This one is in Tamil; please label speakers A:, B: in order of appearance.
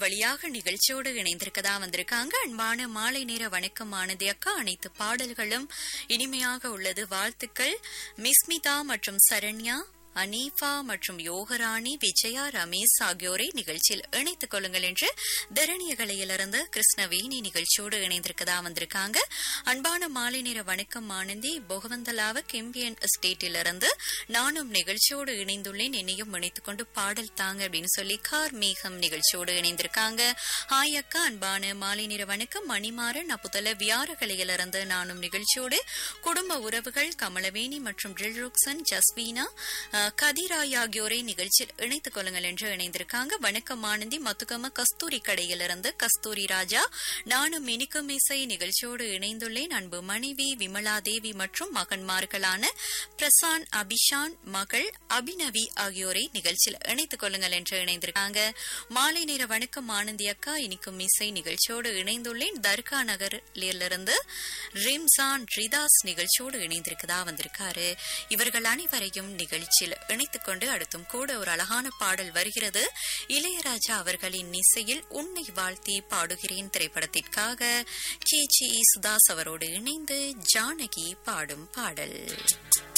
A: வழியாக நிகழ்ச்சியோடு இணைந்திருக்கதா வந்திருக்காங்க அன்பான மாலை நேர வணக்கமானது அக்கா அனைத்து பாடல்களும் இனிமையாக உள்ளது வாழ்த்துக்கள் மிஸ்மிதா மற்றும் சரண்யா அனீஃபா மற்றும் யோகராணி விஜயா ரமேஷ் ஆகியோரை நிகழ்ச்சியில் இணைத்துக் கொள்ளுங்கள் என்று தரணியகலையிலிருந்து கிருஷ்ணவேணி நிகழ்ச்சியோடு இணைந்திருக்கதா வந்திருக்காங்க அன்பான மாலை நேர வணக்கம் ஆனந்தி பொகவந்தலாவ கெம்பியன் எஸ்டேட்டிலிருந்து நானும் நிகழ்ச்சியோடு இணைந்துள்ளேன் என்னையும் இணைத்துக் கொண்டு பாடல் தாங்க அப்படின்னு சொல்லி கார் மேகம் நிகழ்ச்சியோடு இணைந்திருக்காங்க ஹாய் அக்கா அன்பான மாலை நேர வணக்கம் மணிமாறன் அப்புதல வியாரகலையிலிருந்து நானும் நிகழ்ச்சியோடு குடும்ப உறவுகள் கமலவேணி மற்றும் ட்ரில்ருக்சன் ஜஸ்வீனா அஹ், கதிராய் ஆகியோரை நிகழ்ச்சியில் இணைத்துக் கொள்ளுங்கள் என்று இணைந்திருக்காங்க வணக்கம் ஆனந்தி மத்துக்கம கஸ்தூரி கடையிலிருந்து கஸ்தூரி ராஜா நானும் இனிக்கும் இசை நிகழ்ச்சியோடு இணைந்துள்ளேன் அன்பு மனைவி விமலா தேவி மற்றும் மகன்மார்களான பிரசான் அபிஷான் மகள் அபிநவி ஆகியோரை நிகழ்ச்சியில் இணைத்துக் கொள்ளுங்கள் என்று இணைந்திருக்காங்க மாலை நேர வணக்கம் ஆனந்தி அக்கா இனிக்கும் இசை நிகழ்ச்சியோடு இணைந்துள்ளேன் தர்கா நகரிலிருந்து ரிம்சான் ரிதாஸ் நிகழ்ச்சியோடு இணைந்திருக்கதா வந்திருக்காரு இவர்கள் அனைவரையும் நிகழ்ச்சியில் இணைத்துக் கொண்டு அடுத்தும் கூட ஒரு அழகான பாடல் வருகிறது இளையராஜா அவர்களின் இசையில் உன்னை வாழ்த்தி பாடுகிறேன் திரைப்படத்திற்காக கே ஜி சுதாஸ் அவரோடு இணைந்து ஜானகி பாடும் பாடல்